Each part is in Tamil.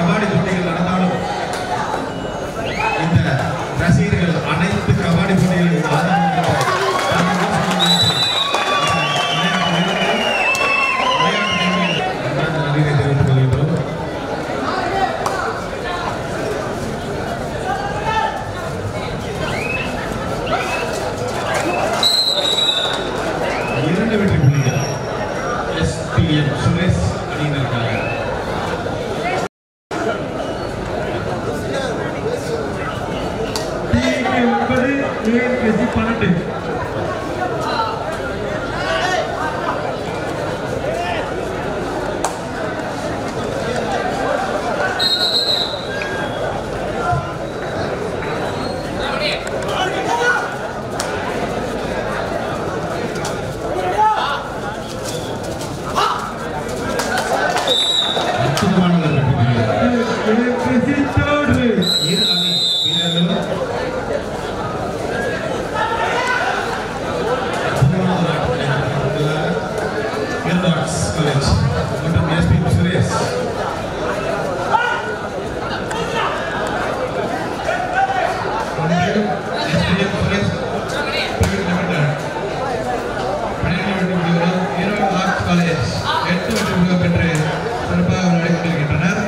கபாடி போட்டிகள் நடந்தாலும் இந்த ரசிகர்கள் அனைத்து கபாடி போட்டிகளில் ஆதரவு நன்றியை தெரிவித்துக் கொள்கின்றோம் இரண்டு வெற்றி புள்ளிகள் எஸ்பிஎம் சுரேஷ் அணியினருக்காக டிஏகே ஒன்பது ஏஎன்கேசி பன்னெண்டு அற்புதமான ஒரு வெற்றி புள்ளிகள் ஏஎன்கேசி தேர்ட் ரேஸ் இரு அணி வீரர்களும் அற்புதமான ஒரு ஆட்டத்தை நடத்தியுள்ளனர். எல்டாட்ஸ் காலேஜ் மற்றும் எஸ்பி சுரேஷ் SPM சுரேஷ் பிரைவேட் லிமிடெட். பன்னிரண்டு வெற்றி புள்ளிகளும் ஈரோடு ஆர்ட்ஸ் காலேஜ் எட்டு வெற்றி புள்ளிகள் பெற்று சிறப்பாக விளையாடி கொண்டிருக்கின்றனர்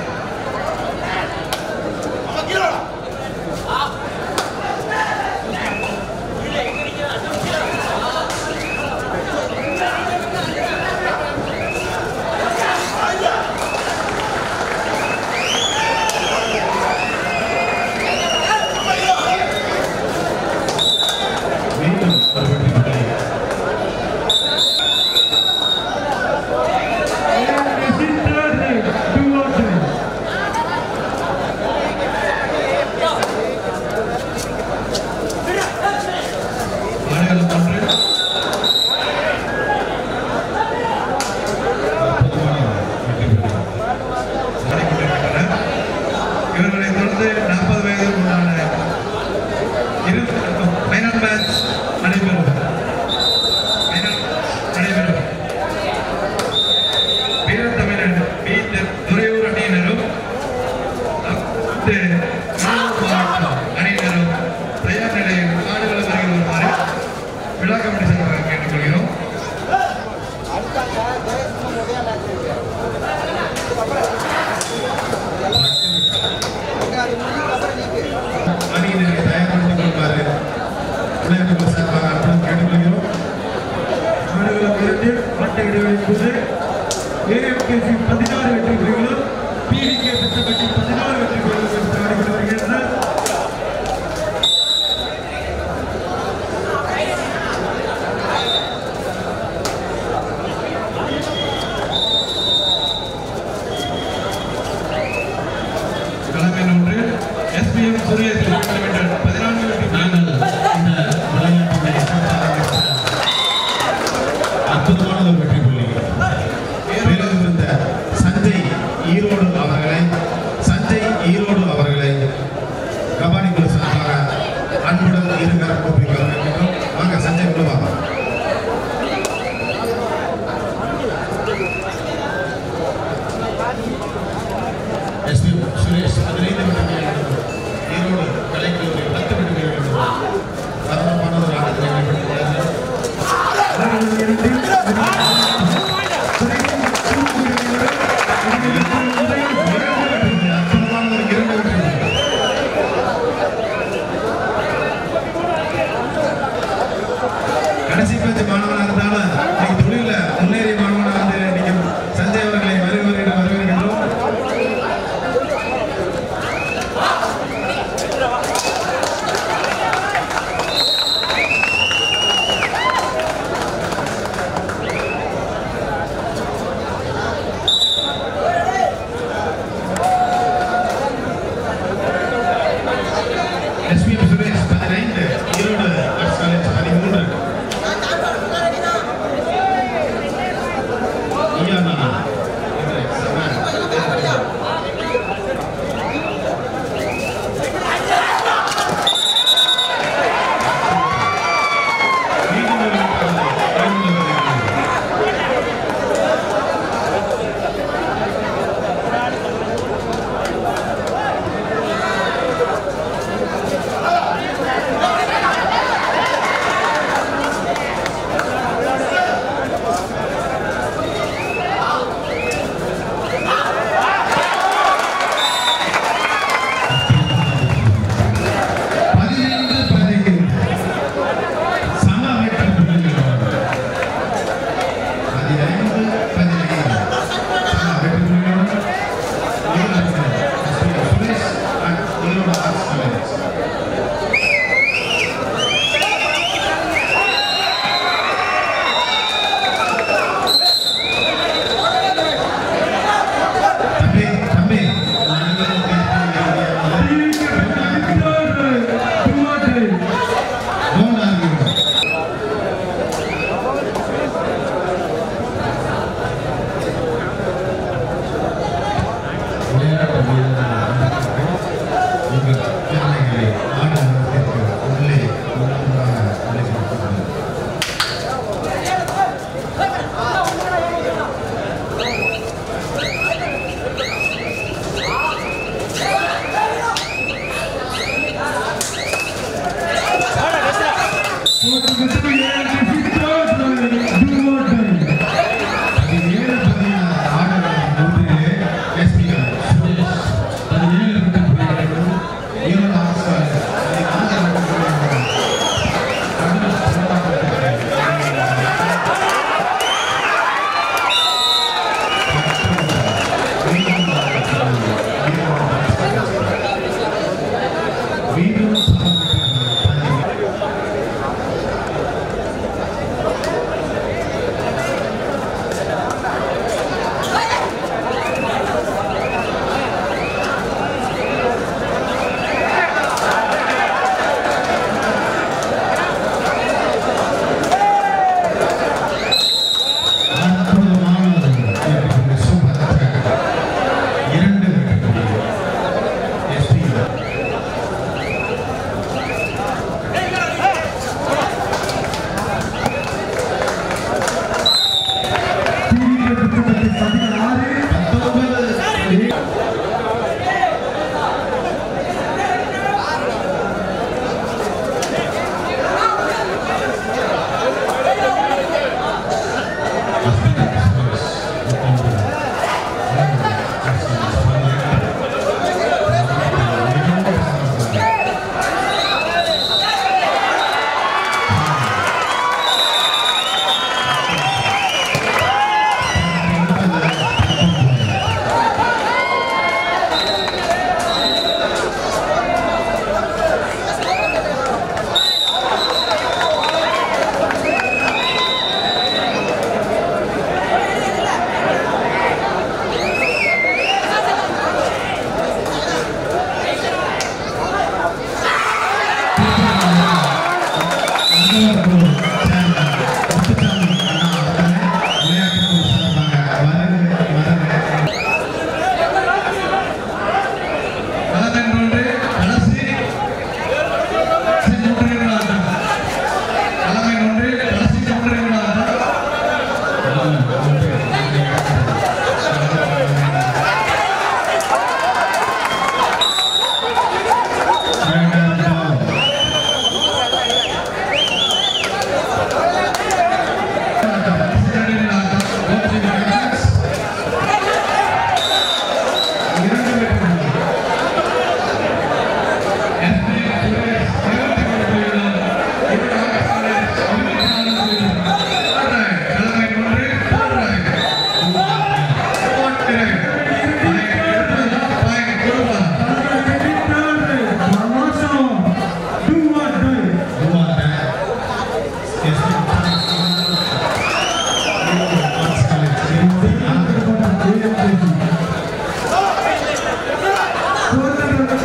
மீண்டும் ஒரு வெற்றி புள்ளி ANKC third race two or three ஆடுகளம் ஒன்று அற்புதமான வெற்றி புள்ளி ஆடிக்கொண்டிருக்கின்றனர் இவர்களை தொடர்ந்து நாற்பது வயதுக்கு உண்டான இரு ஃபைனல் மேட்ச் நடைபெறும் ஃபைனல் நடைபெறும் வீரத்தமிழன் பி துறையூர் அணியினரும் அத்து மாவட்டம் அணியினரும் தயார் நிலையில் ஆடுகளம் அருகில் வருமாறு விழா கமிட்டி சார்பாக கேட்டுக்கொள்கிறோம் அணியினரை தயார்படுத்திக் கொள்வாரு விளையாட்டுகள் சார்பாக அன்புடன் கேட்டுக்கொள்கிறோம் ஆடுகளம் இரண்டு ஆட்ட இடைவெளி போது ஏஎம்கேசி பதினாறு வெற்றி புலிகளும் பிடிகே பெற்றபட்டி பதினாறு வெற்றி புலிகளும் எடுத்து ஆடிக்கொண்டு வருகின்றனர் களம் ஒன்று எஸ்பிஎம் சுரேஷ் லிமிடெட் பதினான்கு வெற்றி நாங்கள் இந்த விளையாட்டினை சிறப்பாக நடத்த அற்புதமான ஒரு வெற்றி புள்ளி மேலும் இருந்த சஞ்சய் ஈரோடு அவர்களை சஞ்சய் ஈரோடு அவர்களை கபாடி குழு சார்பாக அன்புடன் இருகர கூப்பி வரவேற்கின்றோம் வாங்க சஞ்சய் குழு வாங்க எஸ்பி சுரேஷ் பதினைந்து விடுதலை ஈரோடு கலைக்கல்லூரி பத்து விடுதலை அற்புதமான ஒரு ஆட்டத்தை வெளிப்படுத்தினார்கள் ஆடுகளம் இரண்டு அற்புதமான ஒரு இரண்டு வெற்றி புள்ளிகள். கடைசி பேச்சு மாணவனாக இருந்தாலும் இன்னைக்கு தொழில முன்னேறிய மாணவனாக வந்து இன்னைக்கு சஞ்சய் அவர்களை வருகிறவர்கள் வரவேற்கின்றோம்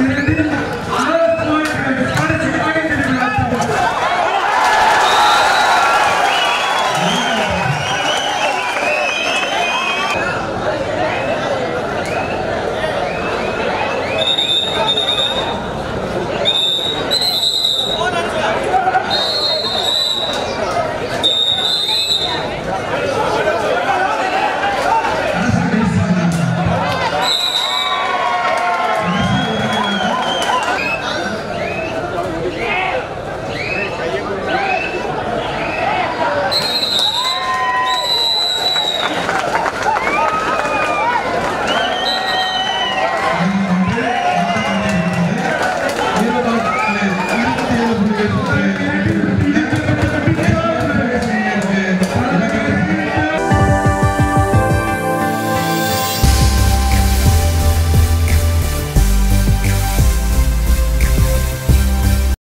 இரண்டில்